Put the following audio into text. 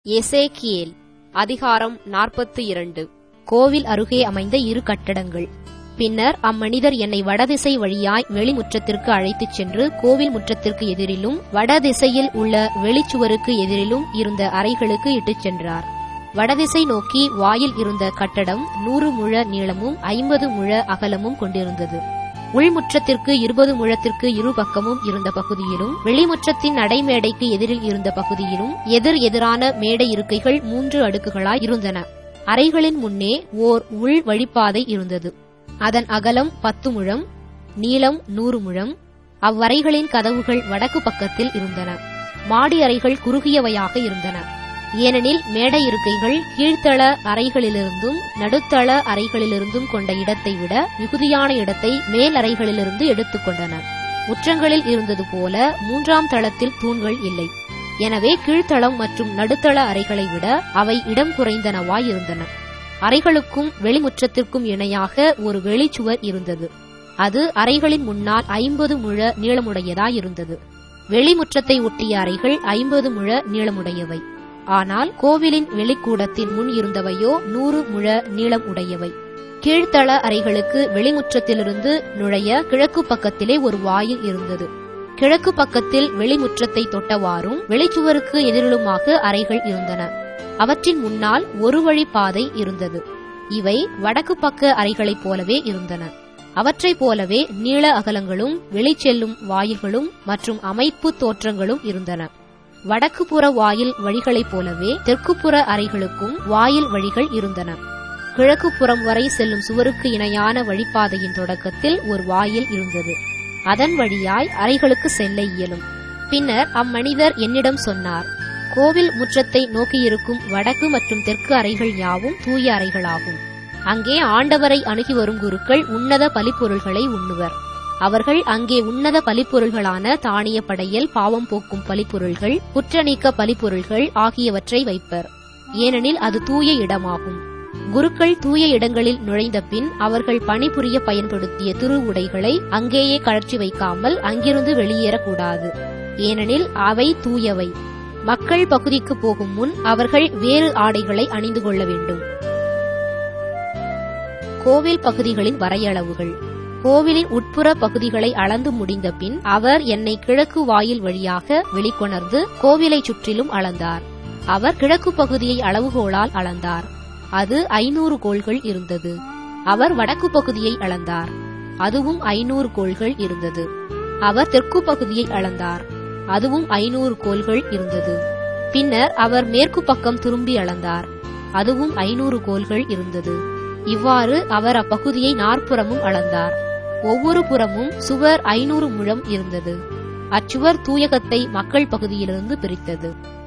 எசேக்கியேல் அதிகாரம் நாற்பத்தி இரண்டு கோவில் அருகே அமைந்த இரு கட்டடங்கள் பின்னர் அம்மனிதர் என்னை வடதிசை வழியாய் வெளிமுற்றத்திற்கு அழைத்துச் சென்று கோவில் முற்றத்திற்கு எதிரிலும் வடதிசையில் உள்ள வெளிச்சுவருக்கு எதிரிலும் இருந்த அறைகளுக்கு இட்டுச் சென்றார் வடதிசை நோக்கி வாயில் இருந்த கட்டடம் நூறு முழ நீளமும் ஐம்பது முழ அகலமும் கொண்டிருந்தது உள்முற்றத்திற்கு இருபது முழத்திற்கு இரு பக்கமும் இருந்த பகுதியிலும் வெளிமுற்றத்தின் நடைமேடைக்கு எதிரில் இருந்த பகுதியிலும் எதிர் எதிரான மேடை இருக்கைகள் மூன்று அடுக்குகளாய் இருந்தன அறைகளின் முன்னே ஓர் உள் வழிப்பாதை இருந்தது அதன் அகலம் பத்து முழம் நீளம் நூறு முழம் அவ்வறைகளின் கதவுகள் வடக்கு பக்கத்தில் இருந்தன மாடி அறைகள் குறுகியவையாக இருந்தன ஏனெனில் மேடை இருக்கைகள் கீழ்த்தள அறைகளிலிருந்தும் நடுத்தள அறைகளிலிருந்தும் கொண்ட இடத்தை விட மிகுதியான இடத்தை மேல் அறைகளிலிருந்து எடுத்துக்கொண்டன முற்றங்களில் இருந்தது போல மூன்றாம் தளத்தில் தூண்கள் இல்லை எனவே கீழ்த்தளம் மற்றும் நடுத்தள அறைகளை விட அவை இடம் குறைந்தனவாய் இருந்தன அறைகளுக்கும் வெளிமுற்றத்திற்கும் இணையாக ஒரு வெளிச்சுவர் இருந்தது அது அறைகளின் முன்னால் ஐம்பது முழ நீளமுடையதாய் இருந்தது வெளிமுற்றத்தை ஒட்டிய அறைகள் ஐம்பது முழ நீளமுடையவை ஆனால் கோவிலின் வெளிக்கூடத்தின் முன் இருந்தவையோ நூறு முழ நீளம் உடையவை கீழ்த்தள அறைகளுக்கு வெளிமுற்றத்திலிருந்து நுழைய கிழக்கு பக்கத்திலே ஒரு வாயில் இருந்தது கிழக்கு பக்கத்தில் வெளிமுற்றத்தை தொட்டவாறும் வெளிச்சுவருக்கு எதிரிலுமாக அறைகள் இருந்தன அவற்றின் முன்னால் ஒரு வழி பாதை இருந்தது இவை வடக்கு பக்க அறைகளைப் போலவே இருந்தன அவற்றைப் போலவே நீள அகலங்களும் வெளிச்செல்லும் வாயில்களும் மற்றும் அமைப்பு தோற்றங்களும் இருந்தன வடக்கு புற வாயில் வழிகளைப் போலவே தெற்குப்புற அறைகளுக்கும் வாயில் வழிகள் இருந்தன கிழக்கு புறம் வரை செல்லும் சுவருக்கு இணையான வழிப்பாதையின் தொடக்கத்தில் ஒரு வாயில் இருந்தது அதன் வழியாய் அறைகளுக்கு செல்ல இயலும் பின்னர் அம்மனிதர் என்னிடம் சொன்னார் கோவில் முற்றத்தை நோக்கியிருக்கும் வடக்கு மற்றும் தெற்கு அறைகள் யாவும் தூய அறைகளாகும் அங்கே ஆண்டவரை அணுகி வரும் குருக்கள் உன்னத பலிப்பொருள்களை உண்ணுவர் அவர்கள் அங்கே உன்னத பலிப்பொருள்களான தானிய படையல் பாவம் போக்கும் பலிப்பொருள்கள் குற்றநீக்க பலிப்பொருள்கள் ஆகியவற்றை வைப்பர் ஏனெனில் அது தூய இடமாகும் குருக்கள் தூய இடங்களில் நுழைந்த பின் அவர்கள் பணிபுரிய பயன்படுத்திய திரு உடைகளை அங்கேயே கழற்றி வைக்காமல் அங்கிருந்து வெளியேறக்கூடாது ஏனெனில் அவை தூயவை மக்கள் பகுதிக்கு போகும் முன் அவர்கள் வேறு ஆடைகளை அணிந்து கொள்ள வேண்டும் கோவில் பகுதிகளின் வரையளவுகள் கோவிலின் உட்புற பகுதிகளை அளந்து முடிந்த பின் அவர் என்னை கிழக்கு வாயில் வழியாக வெளிக்கொணர்ந்து கோவிலை சுற்றிலும் அளந்தார் அவர் கிழக்கு பகுதியை அளவுகோலால் அளந்தார் அது ஐநூறு கோள்கள் இருந்தது அவர் வடக்கு பகுதியை அளந்தார் அதுவும் ஐநூறு கோள்கள் இருந்தது அவர் தெற்கு பகுதியை அளந்தார் அதுவும் ஐநூறு கோள்கள் இருந்தது பின்னர் அவர் மேற்கு பக்கம் திரும்பி அளந்தார் அதுவும் ஐநூறு கோள்கள் இருந்தது இவ்வாறு அவர் அப்பகுதியை நாற்புறமும் அளந்தார் ஒவ்வொரு புறமும் சுவர் ஐநூறு முழம் இருந்தது அச்சுவர் தூயகத்தை மக்கள் பகுதியிலிருந்து பிரித்தது